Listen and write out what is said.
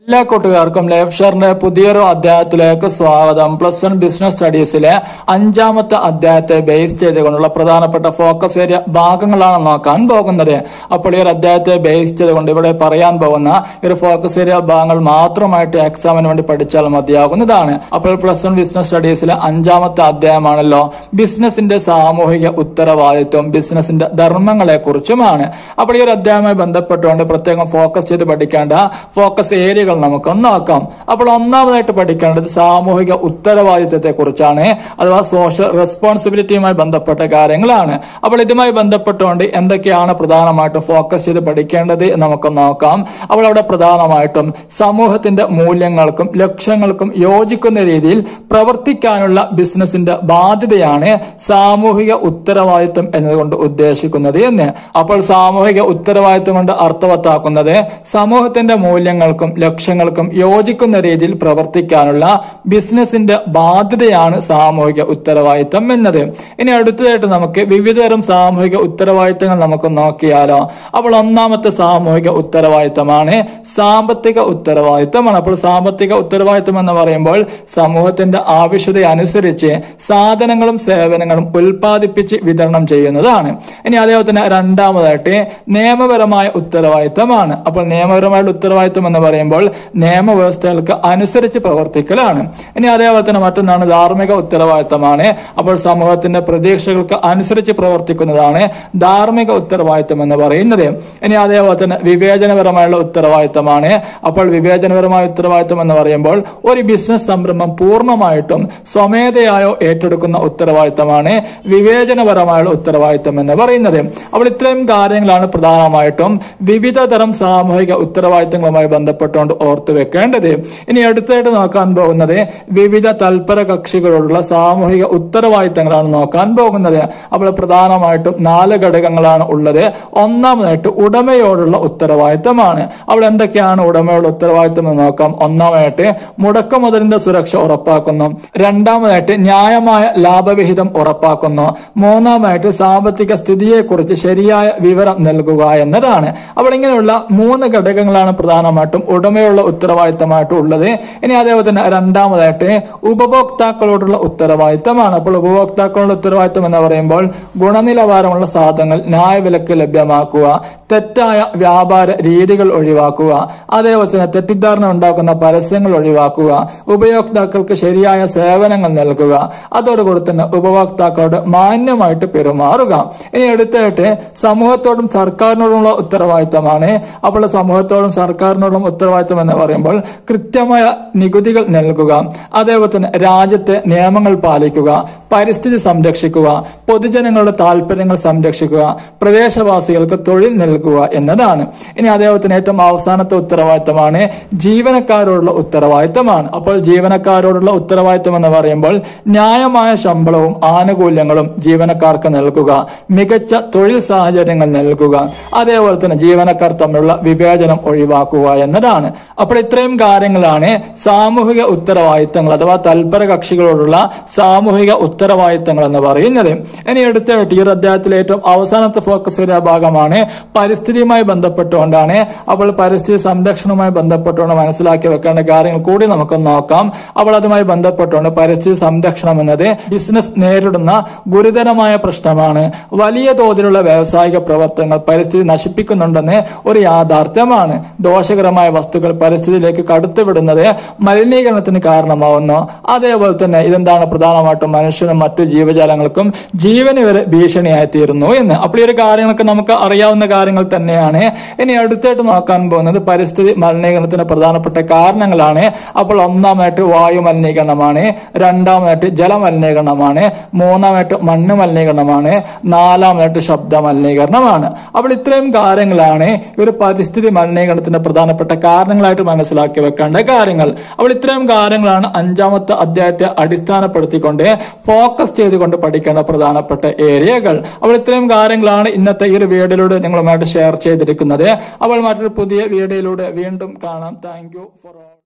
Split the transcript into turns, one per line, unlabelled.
എല്ലാ കൂട്ടുകാർക്കും ലേബ്ഷറിന്റെ പുതിയൊരു അധ്യായത്തിലേക്ക് സ്വാഗതം പ്ലസ് വൺ ബിസിനസ് സ്റ്റഡീസിലെ അഞ്ചാമത്തെ അധ്യായത്തെ ബേസ് ചെയ്തുകൊണ്ടുള്ള പ്രധാനപ്പെട്ട ഫോക്കസ് ഏരിയ ഭാഗങ്ങളാണ് നോക്കാൻ പോകുന്നത് അപ്പോൾ ഈ ഒരു അധ്യായത്തെ ബേസ് ചെയ്തുകൊണ്ട് ഇവിടെ പറയാൻ പോകുന്ന ഈ ഒരു ഫോക്കസ് ഏരിയ ഭാഗങ്ങൾ മാത്രമായിട്ട് എക്സാമിന് വേണ്ടി പഠിച്ചാൽ മതിയാകുന്നതാണ് അപ്പോൾ പ്ലസ് വൺ ബിസിനസ് സ്റ്റഡീസിലെ അഞ്ചാമത്തെ അധ്യായമാണല്ലോ ബിസിനസിന്റെ സാമൂഹിക ഉത്തരവാദിത്വം ബിസിനസിന്റെ ധർമ്മങ്ങളെ കുറിച്ചുമാണ് അപ്പോൾ ഈ ഒരു അധ്യായവുമായി ബന്ധപ്പെട്ടുകൊണ്ട് പ്രത്യേകം ഫോക്കസ് ചെയ്ത് പഠിക്കേണ്ട ഫോക്കസ് ഏരിയകൾ നമുക്കൊന്ന് നോക്കാം അപ്പോൾ ഒന്നാമതായിട്ട് പഠിക്കേണ്ടത് സാമൂഹിക ഉത്തരവാദിത്തത്തെ കുറിച്ചാണ് അഥവാ സോഷ്യൽ റെസ്പോൺസിബിലിറ്റിയുമായി ബന്ധപ്പെട്ട കാര്യങ്ങളാണ് അപ്പോൾ ഇതുമായി ബന്ധപ്പെട്ടുകൊണ്ട് എന്തൊക്കെയാണ് പ്രധാനമായിട്ടും ഫോക്കസ് ചെയ്ത് പഠിക്കേണ്ടത് എന്ന് നമുക്ക് നോക്കാം അപ്പോൾ അവിടെ പ്രധാനമായിട്ടും സമൂഹത്തിന്റെ മൂല്യങ്ങൾക്കും ലക്ഷ്യങ്ങൾക്കും യോജിക്കുന്ന രീതിയിൽ പ്രവർത്തിക്കാനുള്ള ബിസിനസിന്റെ ബാധ്യതയാണ് സാമൂഹിക ഉത്തരവാദിത്വം എന്നതുകൊണ്ട് ഉദ്ദേശിക്കുന്നത് എന്ന് അപ്പോൾ സാമൂഹിക ഉത്തരവാദിത്വം കൊണ്ട് അർത്ഥവത്താക്കുന്നത് സമൂഹത്തിന്റെ മൂല്യങ്ങൾക്കും ലക്ഷ്യങ്ങൾക്കും യോജിക്കുന്ന രീതിയിൽ പ്രവർത്തിക്കാനുള്ള ബിസിനസിന്റെ ബാധ്യതയാണ് സാമൂഹിക ഉത്തരവാദിത്തം എന്നത് ഇനി അടുത്തതായിട്ട് നമുക്ക് വിവിധതരം സാമൂഹിക ഉത്തരവാദിത്തങ്ങൾ നമുക്ക് നോക്കിയാലോ അപ്പോൾ ഒന്നാമത്തെ സാമൂഹിക ഉത്തരവാദിത്തമാണ് സാമ്പത്തിക ഉത്തരവാദിത്തമാണ് അപ്പോൾ സാമ്പത്തിക ഉത്തരവാദിത്തം എന്ന് പറയുമ്പോൾ സമൂഹത്തിന്റെ ആവശ്യത അനുസരിച്ച് സാധനങ്ങളും സേവനങ്ങളും ഉൽപ്പാദിപ്പിച്ച് വിതരണം ചെയ്യുന്നതാണ് ഇനി അതേപോലെ തന്നെ രണ്ടാമതായിട്ട് നിയമപരമായ ഉത്തരവാദിത്തമാണ് അപ്പോൾ നിയമപരമായ ഉത്തരവാദിത്തം എന്ന് പറയുമ്പോൾ നിയമവ്യവസ്ഥകൾക്ക് അനുസരിച്ച് പ്രവർത്തിക്കലാണ് ഇനി അതേപോലെ തന്നെ മറ്റൊന്നാണ് ധാർമ്മിക ഉത്തരവാദിത്തമാണ് അപ്പോൾ സമൂഹത്തിന്റെ പ്രതീക്ഷകൾക്ക് അനുസരിച്ച് പ്രവർത്തിക്കുന്നതാണ് ധാർമ്മിക ഉത്തരവാദിത്തം എന്ന് പറയുന്നത് ഇനി അതേപോലെ തന്നെ വിവേചനപരമായുള്ള ഉത്തരവാദിത്തമാണ് അപ്പോൾ വിവേചനപരമായ ഉത്തരവാദിത്തം എന്ന് പറയുമ്പോൾ ഒരു ബിസിനസ് സംരംഭം പൂർണ്ണമായിട്ടും സ്വമേധയായോ ഏറ്റെടുക്കുന്ന ഉത്തരവാദിത്തമാണ് വിവേചനപരമായുള്ള ഉത്തരവാദിത്തം എന്ന് പറയുന്നത് അപ്പോൾ ഇത്രയും കാര്യങ്ങളാണ് പ്രധാനമായിട്ടും വിവിധ തരം സാമൂഹിക ഉത്തരവാദിത്തങ്ങളുമായി ബന്ധപ്പെട്ടുകൊണ്ട് ഓർത്തു വെക്കേണ്ടത് ഇനി അടുത്തായിട്ട് നോക്കാൻ പോകുന്നത് വിവിധ തൽപര കക്ഷികളോടുള്ള സാമൂഹിക ഉത്തരവാദിത്തങ്ങളാണ് നോക്കാൻ പോകുന്നത് അപ്പോൾ പ്രധാനമായിട്ടും നാല് ഘടകങ്ങളാണ് ഉള്ളത് ഒന്നാമതായിട്ട് ഉടമയോടുള്ള ഉത്തരവാദിത്തമാണ് അപ്പോൾ എന്തൊക്കെയാണ് ഉടമയോടുള്ള ഉത്തരവാദിത്തം എന്ന് നോക്കാം ഒന്നാമതായിട്ട് മുടക്കുമുതലിന്റെ സുരക്ഷ ഉറപ്പാക്കുന്നു രണ്ടാമതായിട്ട് ന്യായമായ ലാഭവിഹിതം ഉറപ്പാക്കുന്നു മൂന്നാമതായിട്ട് സാമ്പത്തിക സ്ഥിതിയെക്കുറിച്ച് ശരിയായ വിവരം നൽകുക എന്നതാണ് അപ്പോൾ ഇങ്ങനെയുള്ള മൂന്ന് ഘടകങ്ങളാണ് പ്രധാനമായിട്ടും ഉടമയുള്ള ഉത്തരവാദിത്തമായിട്ട് ഉള്ളത് ഇനി അതേപോലെ തന്നെ രണ്ടാമതായിട്ട് ഉപഭോക്താക്കളോടുള്ള ഉത്തരവാദിത്തമാണ് അപ്പോൾ ഉപഭോക്താക്കളുടെ ഉത്തരവാദിത്തം എന്ന് പറയുമ്പോൾ ഗുണനിലവാരമുള്ള സാധനങ്ങൾ ന്യായവിലക്ക് ലഭ്യമാക്കുക തെറ്റായ വ്യാപാര രീതികൾ ഒഴിവാക്കുക അതേപോലെ തന്നെ തെറ്റിദ്ധാരണ ഉണ്ടാക്കുന്ന പരസ്യങ്ങൾ ഒഴിവാക്കുക ഉപയോക്താക്കൾക്ക് ശരിയായ സേവനങ്ങൾ നൽകുക അതോടുകൂടി തന്നെ ഉപഭോക്താക്കളോട് മാന്യമായിട്ട് പെരുമാറുക ഇനി അടുത്തായിട്ട് സമൂഹത്തോടും സർക്കാരിനോടുമുള്ള ഉത്തരവാദിത്തമാണ് അപ്പോൾ സമൂഹത്തോടും സർക്കാരിനോടും ഉത്തരവാദിത്തം എന്ന് പറയുമ്പോൾ കൃത്യമായ നികുതികൾ നൽകുക അതേപോലെ തന്നെ രാജ്യത്തെ നിയമങ്ങൾ പാലിക്കുക പരിസ്ഥിതി സംരക്ഷിക്കുക പൊതുജനങ്ങളുടെ താല്പര്യങ്ങൾ സംരക്ഷിക്കുക പ്രദേശവാസികൾക്ക് തൊഴിൽ നൽകുക എന്നതാണ് ഇനി അതേപോലെ തന്നെ ഏറ്റവും അവസാനത്തെ ഉത്തരവാദിത്തമാണ് ജീവനക്കാരോടുള്ള ഉത്തരവാദിത്തമാണ് അപ്പോൾ ജീവനക്കാരോടുള്ള ഉത്തരവാദിത്തം എന്ന് പറയുമ്പോൾ ന്യായമായ ശമ്പളവും ആനുകൂല്യങ്ങളും ജീവനക്കാർക്ക് നൽകുക മികച്ച തൊഴിൽ സാഹചര്യങ്ങൾ നൽകുക അതേപോലെ തന്നെ ജീവനക്കാർ തമ്മിലുള്ള വിവേചനം ഒഴിവാക്കുക എന്നതാണ് അപ്പോൾ ഇത്രയും കാര്യങ്ങളാണ് സാമൂഹിക ഉത്തരവാദിത്തങ്ങൾ അഥവാ തൽപര കക്ഷികളോടുള്ള സാമൂഹിക ഉത്തരവാദിത്തങ്ങൾ എന്ന് പറയുന്നത് ഇനി എടുത്തായിട്ട് ഈ ഒരു അധ്യായത്തിലെ ഏറ്റവും അവസാനത്തെ ഫോക്കസ് ഏരിയ ഭാഗമാണ് പരിസ്ഥിതിയുമായി ബന്ധപ്പെട്ടുകൊണ്ടാണ് അപ്പോൾ പരിസ്ഥിതി സംരക്ഷണവുമായി ബന്ധപ്പെട്ടുകൊണ്ട് മനസ്സിലാക്കി വെക്കേണ്ട കാര്യങ്ങൾ കൂടി നമുക്ക് നോക്കാം അപ്പോൾ അതുമായി ബന്ധപ്പെട്ടുകൊണ്ട് പരിസ്ഥിതി സംരക്ഷണം എന്നത് ബിസിനസ് നേരിടുന്ന ഗുരുതരമായ പ്രശ്നമാണ് വലിയ തോതിലുള്ള വ്യാവസായിക പ്രവർത്തനങ്ങൾ പരിസ്ഥിതി നശിപ്പിക്കുന്നുണ്ടെന്ന് ഒരു യാഥാർത്ഥ്യമാണ് ദോഷകരമായ വസ്തുക്കൾ പരിസ്ഥിതിയിലേക്ക് കടത്തിവിടുന്നത് മലിനീകരണത്തിന് കാരണമാവുന്നു അതേപോലെ തന്നെ ഇതെന്താണ് പ്രധാനമായിട്ടും മനുഷ്യനും മറ്റു ജീവജാലങ്ങൾക്കും ജീവന് വരെ ഭീഷണിയായി തീരുന്നു എന്ന് അപ്പോൾ ഈ ഒരു കാര്യങ്ങളൊക്കെ നമുക്ക് അറിയാവുന്ന കാര്യങ്ങൾ തന്നെയാണ് ഇനി അടുത്തായിട്ട് നോക്കാൻ പോകുന്നത് പരിസ്ഥിതി മലിനീകരണത്തിന് പ്രധാനപ്പെട്ട കാരണങ്ങളാണ് അപ്പോൾ ഒന്നാമായിട്ട് വായു മലിനീകരണമാണ് രണ്ടാമതായിട്ട് ജലമലിനീകരണമാണ് മൂന്നാമായിട്ട് മണ്ണ് മലിനീകരണമാണ് നാലാമതായിട്ട് ശബ്ദ മലിനീകരണമാണ് അപ്പോൾ ഇത്രയും കാര്യങ്ങളാണ് ഈ ഒരു പരിസ്ഥിതി മലിനീകരണത്തിന്റെ പ്രധാനപ്പെട്ട കാരണങ്ങളായിട്ട് മനസ്സിലാക്കി വെക്കേണ്ട കാര്യങ്ങൾ അപ്പോൾ ഇത്രയും കാര്യങ്ങളാണ് അഞ്ചാമത്തെ അധ്യായത്തെ അടിസ്ഥാനപ്പെടുത്തിക്കൊണ്ട് ഫോക്കസ് ചെയ്തുകൊണ്ട് പഠിക്കേണ്ട പ്രധാനപ്പെട്ട ഏരിയകൾ അപ്പോൾ ഇത്രയും കാര്യങ്ങളാണ് ഇന്നത്തെ ഈ ഒരു വീഡിയോയിലൂടെ നിങ്ങളുമായിട്ട് ഷെയർ ചെയ്തിരിക്കുന്നത് അപ്പോൾ മറ്റൊരു പുതിയ വീഡിയോയിലൂടെ വീണ്ടും കാണാം താങ്ക് യു ഫോർ